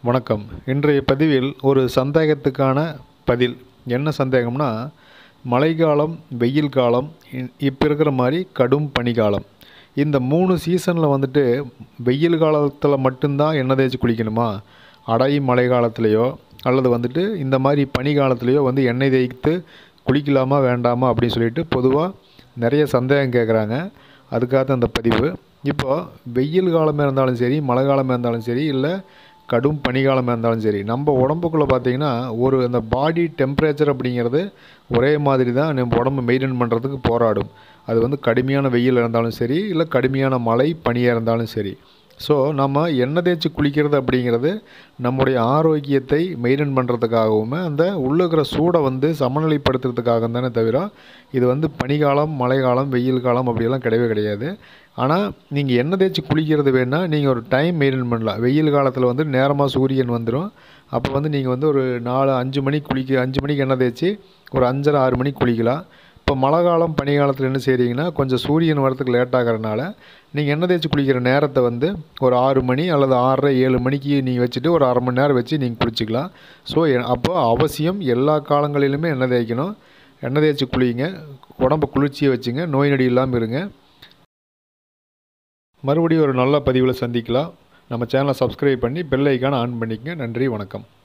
வணக்கம் இன்றைய பதிவில் ஒரு சந்தேகத்துக்கான பதில் என்ன சந்தேகம்னா மழைக்காலம் வெயில் காலம் இப்போ இருக்கிற மாதிரி கடும் பனிக்காலம் இந்த மூணு சீசனில் வந்துட்டு வெயில் காலத்தில் மட்டும்தான் எண்ணெய் தேய்ச்சி குளிக்கணுமா அடை மழை காலத்துலேயோ அல்லது வந்துட்டு இந்த மாதிரி பனி காலத்துலேயோ வந்து எண்ணெய் தேய்த்து குளிக்கலாமா வேண்டாமா அப்படின்னு சொல்லிட்டு பொதுவாக நிறைய சந்தேகம் கேட்குறாங்க அதுக்காக தான் இந்த பதிவு இப்போது வெயில் காலமாக இருந்தாலும் சரி மழை காலமாக இருந்தாலும் சரி இல்லை கடும் பனிக்காலமாக இருந்தாலும் சரி நம்ம உடம்புக்குள்ளே பார்த்தீங்கன்னா ஒரு அந்த பாடி டெம்பரேச்சர் அப்படிங்கிறது ஒரே மாதிரி தான் நம்ம உடம்பு மெயின்டைன் பண்ணுறதுக்கு போராடும் அது வந்து கடுமையான வெயில் இருந்தாலும் சரி இல்லை கடுமையான மழை பனியாக இருந்தாலும் சரி ஸோ நம்ம எண்ணெய் தேய்ச்சி குளிக்கிறது அப்படிங்கிறது நம்முடைய ஆரோக்கியத்தை மெயின்டைன் பண்ணுறதுக்காகவும் அந்த உள்ளே இருக்கிற சூடை வந்து சமநிலைப்படுத்துறதுக்காக தானே தவிர இது வந்து பனிக்காலம் மழைக்காலம் வெயில் காலம் அப்படியெல்லாம் கிடையவே கிடையாது ஆனால் நீங்கள் எண்ணெய் தேய்ச்சி குளிக்கிறது வேணால் நீங்கள் ஒரு டைம் மெயின்டைன் பண்ணலாம் வெயில் காலத்தில் வந்து நேரமாக சூரியன் வந்துடும் அப்போ வந்து நீங்கள் வந்து ஒரு நாலு அஞ்சு மணிக்கு குளிக்க அஞ்சு மணிக்கு எண்ணெய் தேய்ச்சி ஒரு அஞ்சரை ஆறு மணிக்கு குளிக்கலாம் இப்போ மழை காலம் பனி காலத்தில் என்ன செய்கிறீங்கன்னா கொஞ்சம் சூரியன் வரத்துக்கு லேட் ஆகிறனால நீங்கள் எண்ணெய் தேய்ச்சி குளிக்கிற நேரத்தை வந்து ஒரு ஆறு மணி அல்லது ஆறரை ஏழு மணிக்கு நீங்கள் வச்சுட்டு ஒரு அரை மணி நேரம் வச்சு நீங்கள் குளிச்சிக்கலாம் ஸோ அப்போ அவசியம் எல்லா காலங்களிலுமே எண்ணெய் தேய்க்கணும் எண்ணெய் தேய்ச்சி குளிங்க உடம்பு குளிர்ச்சியை வச்சுங்க நோய் நொடி இல்லாமல் இருங்க மறுபடியும் ஒரு நல்ல பதிவில் சந்திக்கலாம் நம்ம சேனலை சப்ஸ்கிரைப் பண்ணி பெல் ஐக்கானை ஆன் பண்ணிக்கங்க நன்றி வணக்கம்